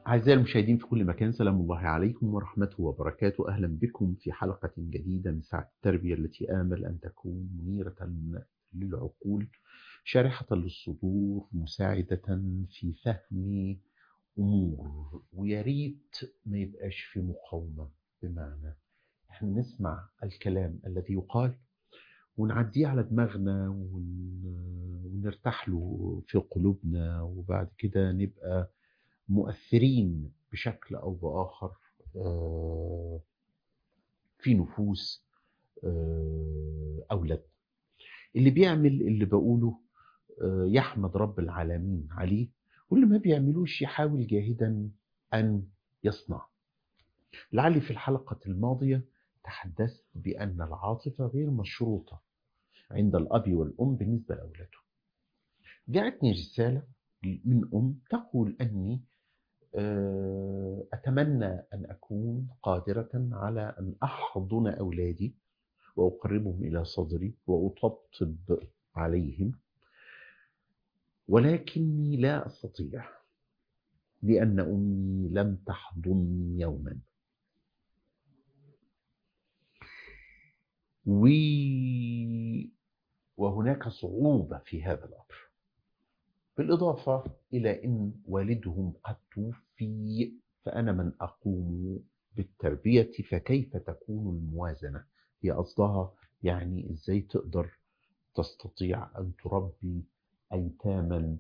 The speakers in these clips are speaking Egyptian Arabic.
أعزائي المشاهدين في كل مكان سلام الله عليكم ورحمته وبركاته أهلا بكم في حلقة جديدة من ساعة التربية التي آمل أن تكون منيرة للعقول شارحة للصدور مساعدة في فهم أمور ويا ريت ما يبقاش في مقاومة بمعنى احنا نسمع الكلام الذي يقال ونعديه على دماغنا ون- ونرتاح له في قلوبنا وبعد كده نبقى مؤثرين بشكل أو بآخر آه، في نفوس آه، أولادنا اللي بيعمل اللي بقوله آه، يحمد رب العالمين عليه واللي ما بيعملوش يحاول جاهدا أن يصنع لعلي في الحلقة الماضية تحدثت بأن العاطفة غير مشروطة عند الأب والأم بالنسبة لأولاده جاءتني رسالة من أم تقول أني آه، أتمنى أن أكون قادرة على أن أحضن أولادي وأقربهم إلى صدري وأطبطب عليهم ولكني لا أستطيع لأن أمي لم تحضني يوما و... وهناك صعوبة في هذا الأمر بالإضافة إلى أن والدهم قد توفي فأنا من أقوم بالتربية فكيف تكون الموازنة هي قصدها يعني إزاي تقدر تستطيع أن تربي أيتاما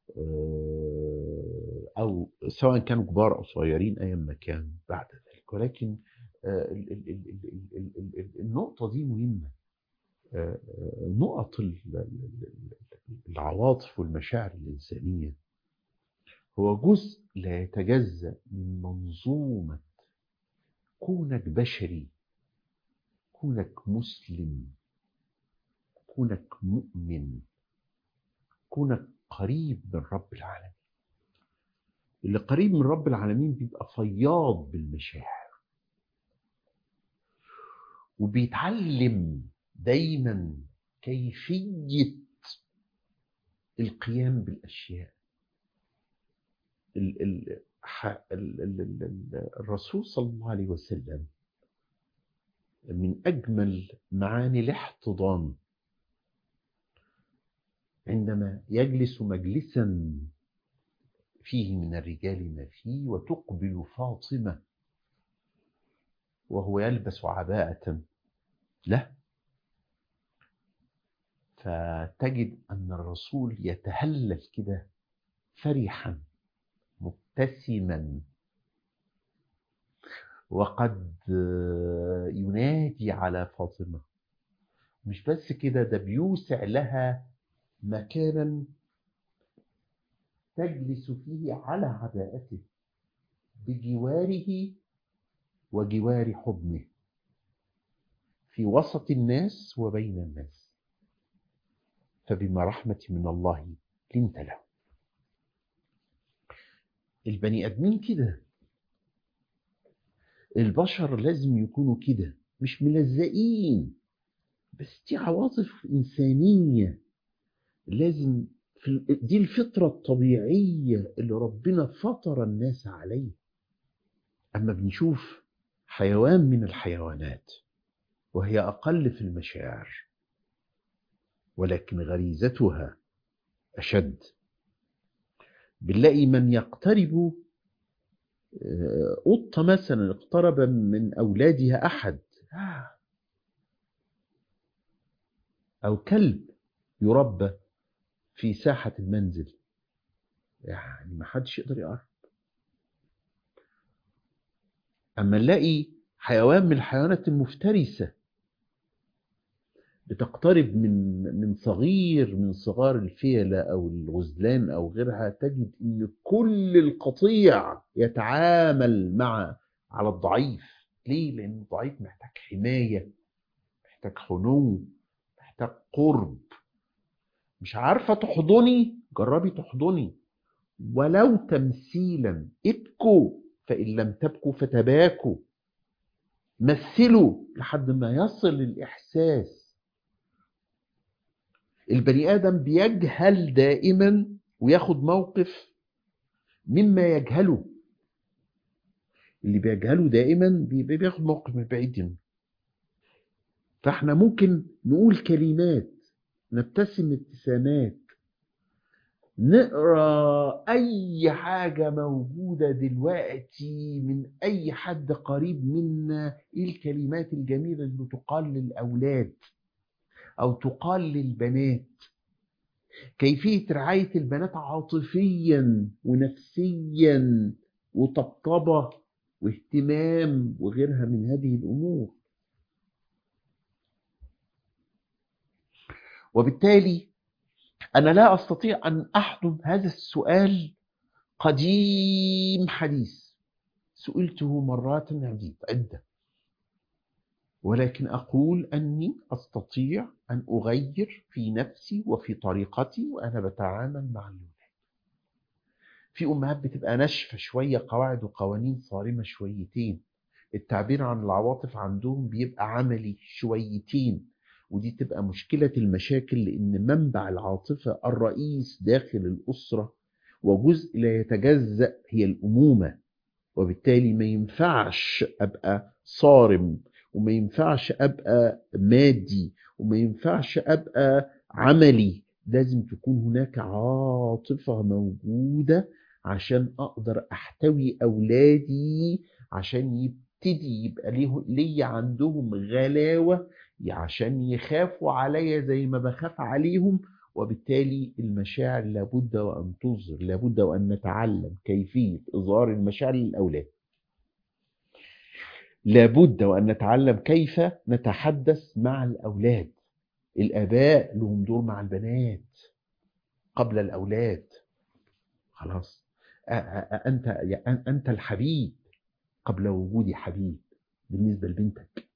آه، أو سواء كانوا كبار أو صغيرين أيا ما كان بعد ذلك ولكن آه، ال- ال- ال- ال- ال- ال- ال- النقطة دي مهمة آه، آه، نقط ال- ال- ال- العواطف والمشاعر الإنسانية هو جزء لا يتجزأ من منظومة كونك بشري كونك مسلم كونك مؤمن كونك قريب من رب العالمين اللي قريب من رب العالمين بيبقى فياض بالمشاعر وبيتعلم دايما كيفية القيام بالأشياء ال- ال- ح- ال- ال- ال- ال- الرسول صلى الله عليه وسلم من أجمل معاني الاحتضان عندما يجلس مجلسا فيه من الرجال ما فيه وتقبل فاطمة وهو يلبس عباءة له فتجد أن الرسول يتهلل كده فرحا مبتسما وقد ينادي على فاطمة مش بس كده ده بيوسع لها مكانا تجلس فيه على عباءته بجواره وجوار حضنه في وسط الناس وبين الناس فبما رحمة من الله لنت له البني آدمين كده البشر لازم يكونوا كده مش ملزقين بس دي عواطف إنسانية لازم في ال- دي الفطرة الطبيعية اللي ربنا فطر الناس عليه أما بنشوف حيوان من الحيوانات وهي أقل في المشاعر ولكن غريزتها أشد بنلاقي من يقترب آه، قطة مثلا اقترب من أولادها أحد آه. أو كلب يربى في ساحة المنزل يعني ما حدش يقدر يقرب أما نلاقي حيوان من الحيوانات المفترسة بتقترب من من صغير من صغار الفيلة أو الغزلان أو غيرها تجد إن كل القطيع يتعامل مع على الضعيف ليه؟ لأن الضعيف محتاج حماية محتاج حنو محتاج قرب مش عارفة تحضني جربي تحضني ولو تمثيلا ابكوا فإن لم تبكوا فتباكوا مثلوا لحد ما يصل الإحساس البني آدم بيجهل دائما وياخد موقف مما يجهله اللي بيجهله دائما بيبقى بياخد موقف من بعيد منه فاحنا ممكن نقول كلمات نبتسم ابتسامات نقرا اي حاجه موجوده دلوقتي من اي حد قريب منا ايه الكلمات الجميله اللي تقال للاولاد او تقال للبنات كيفيه رعايه البنات عاطفيا ونفسيا وطبطبه واهتمام وغيرها من هذه الامور وبالتالي أنا لا أستطيع أن أحضن هذا السؤال قديم حديث سئلته مرات عدة ولكن أقول أني أستطيع أن أغير في نفسي وفي طريقتي وأنا بتعامل مع الأولاد في أمهات بتبقى ناشفة شوية قواعد وقوانين صارمة شويتين التعبير عن العواطف عندهم بيبقى عملي شويتين ودي تبقى مشكلة المشاكل لأن منبع العاطفة الرئيس داخل الأسرة وجزء لا يتجزأ هي الأمومة وبالتالي ما ينفعش أبقى صارم وما ينفعش أبقى مادي وما ينفعش أبقى عملي لازم تكون هناك عاطفة موجودة عشان أقدر أحتوي أولادي عشان يبتدي يبقى ليه ليا عندهم غلاوة عشان يخافوا عليا زي ما بخاف عليهم وبالتالي المشاعر لابد وأن تظهر لابد وأن نتعلم كيفية إظهار المشاعر للأولاد لابد وأن نتعلم كيف نتحدث مع الأولاد الآباء لهم دور مع البنات قبل الأولاد خلاص أنت أنت الحبيب قبل وجود حبيب بالنسبة لبنتك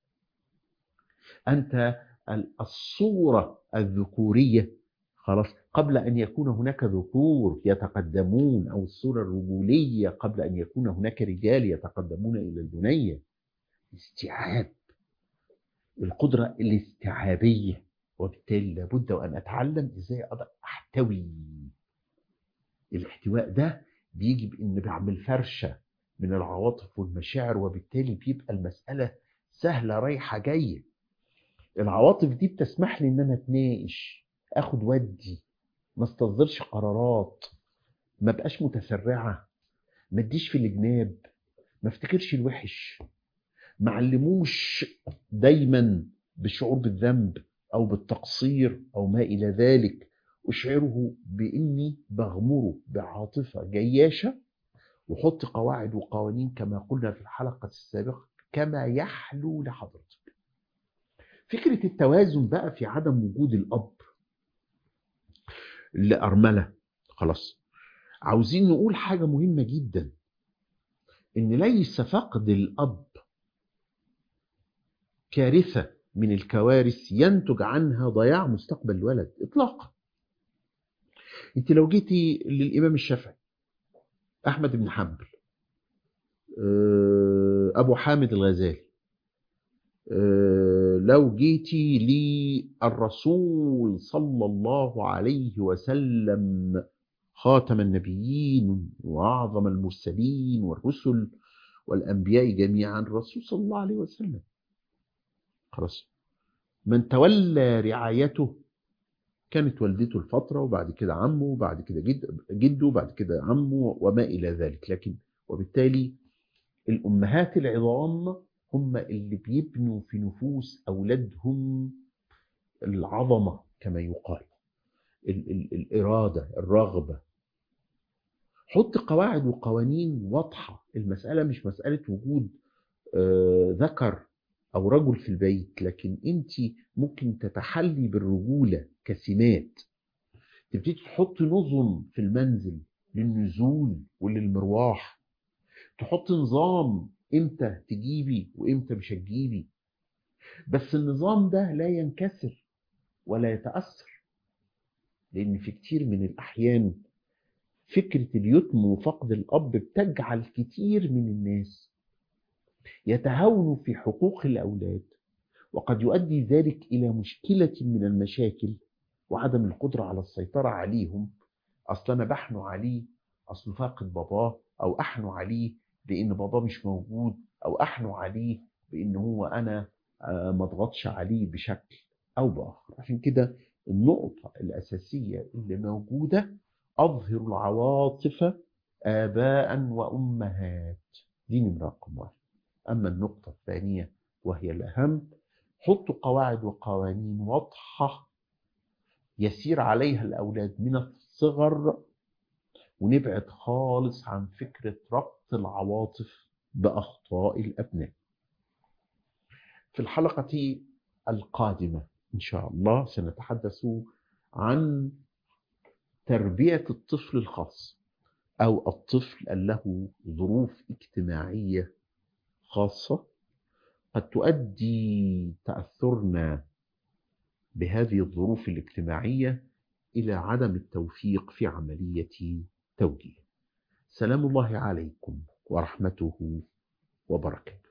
أنت الصورة الذكورية خلاص قبل أن يكون هناك ذكور يتقدمون أو الصورة الرجولية قبل أن يكون هناك رجال يتقدمون إلى البنية استيعاب القدرة الاستيعابية وبالتالي لابد وأن أتعلم إزاي أقدر أحتوي الاحتواء ده بيجي بإن بعمل فرشة من العواطف والمشاعر وبالتالي بيبقى المسألة سهلة رايحة جاية العواطف دي بتسمح لي ان انا اتناقش اخد ودي ما استصدرش قرارات ما بقاش متسرعه ما اديش في الجناب ما افتكرش الوحش ما علموش دايما بالشعور بالذنب او بالتقصير او ما الى ذلك اشعره باني بغمره بعاطفه جياشه وحط قواعد وقوانين كما قلنا في الحلقه السابقه كما يحلو لحضرتك فكرة التوازن بقى في عدم وجود الأب لأرملة خلاص عاوزين نقول حاجة مهمة جدا إن ليس فقد الأب كارثة من الكوارث ينتج عنها ضياع مستقبل الولد إطلاقا أنت لو جيتي للإمام الشافعي أحمد بن حنبل أبو حامد الغزالي لو جيتي للرسول صلى الله عليه وسلم خاتم النبيين وأعظم المرسلين والرسل والأنبياء جميعا الرسول صلى الله عليه وسلم خلاص من تولى رعايته كانت والدته الفترة وبعد كده عمه وبعد كده جد جده وبعد كده عمه وما إلى ذلك لكن وبالتالي الأمهات العظام هم اللي بيبنوا في نفوس أولادهم العظمة كما يقال ال ال الإرادة الرغبة حط قواعد وقوانين واضحة المسألة مش مسألة وجود آه ذكر أو رجل في البيت لكن أنت ممكن تتحلي بالرجولة كسمات تبتدي تحط نظم في المنزل للنزول وللمرواح تحط نظام امتى تجيبي وامتى مش هتجيبي بس النظام ده لا ينكسر ولا يتأثر لأن في كتير من الأحيان فكرة اليتم وفقد الأب بتجعل كتير من الناس يتهاونوا في حقوق الأولاد وقد يؤدي ذلك إلى مشكلة من المشاكل وعدم القدرة على السيطرة عليهم أصل أنا بحنو عليه أصل فاقد باباه أو أحنو عليه لان بابا مش موجود او احنوا عليه بان هو انا آه، ما اضغطش عليه بشكل او باخر عشان كده النقطه الاساسيه اللي موجوده اظهر العواطف اباء وامهات دي نمره رقم واحد اما النقطه الثانيه وهي الاهم حطوا قواعد وقوانين واضحه يسير عليها الاولاد من الصغر ونبعد خالص عن فكره ربط العواطف باخطاء الابناء في الحلقه القادمه ان شاء الله سنتحدث عن تربيه الطفل الخاص او الطفل له ظروف اجتماعيه خاصه قد تؤدي تاثرنا بهذه الظروف الاجتماعيه الى عدم التوفيق في عمليه توجيه سلام الله عليكم ورحمته وبركاته